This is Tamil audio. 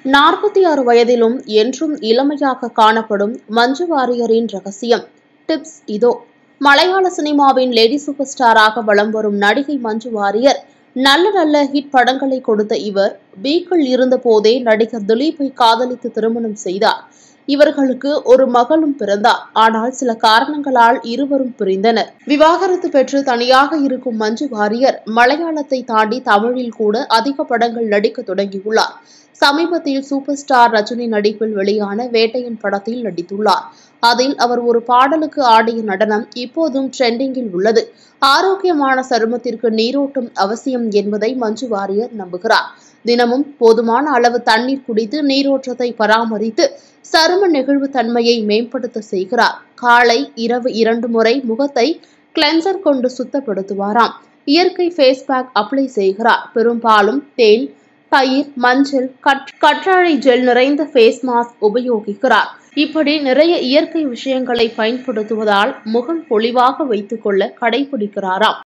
நாற்பத்தி ஆறு வயதிலும் என்றும் இளமையாக காணப்படும் மஞ்சு வாரியரின் ரகசியம் டிப்ஸ் இதோ மலையாள சினிமாவின் லேடி சூப்பர் ஸ்டாராக வலம் வரும் நடிகை மஞ்சு வாரியர் நல்ல நல்ல ஹிட் படங்களை கொடுத்த இவர் பீக்கில் இருந்த போதே நடிகர் திலீப்பை காதலித்து திருமணம் செய்தார் இவர்களுக்கு ஒரு மகளும் பிறந்தார் ஆனால் சில காரணங்களால் இருவரும் பிரிந்தனர் விவாகரத்து பெற்று தனியாக இருக்கும் மஞ்சு வாரியர் மலையாளத்தை தாண்டி தமிழில் கூட அதிக படங்கள் நடிக்க தொடங்கியுள்ளார் சமீபத்தில் சூப்பர் ஸ்டார் ரஜினி நடிப்பில் வெளியான வேட்டையன் படத்தில் நடித்துள்ளார் அதில் அவர் ஒரு பாடலுக்கு ஆடிய நடனம் இப்போதும் ட்ரெண்டிங்கில் உள்ளது ஆரோக்கியமான சருமத்திற்கு நீரோட்டம் அவசியம் என்பதை மஞ்சு வாரியர் நம்புகிறார் தினமும் போதுமான அளவு தண்ணீர் குடித்து நீரோட்டத்தை பராமரித்து சரும நெகிழ்வு தன்மையை மேம்படுத்த செய்கிறார் காலை இரவு இரண்டு முறை முகத்தை கிளென்சர் கொண்டு சுத்தப்படுத்துவாராம் இயற்கை ஃபேஸ் பேக் அப்ளை செய்கிறார் பெரும்பாலும் தேன் தயிர் மஞ்சள் கற்- கற்றாழை ஜெல் நிறைந்த ஃபேஸ் மாஸ்க் உபயோகிக்கிறார் இப்படி நிறைய இயற்கை விஷயங்களை பயன்படுத்துவதால் முகம் பொலிவாக வைத்துக்கொள்ள கடைபிடிக்கிறாராம்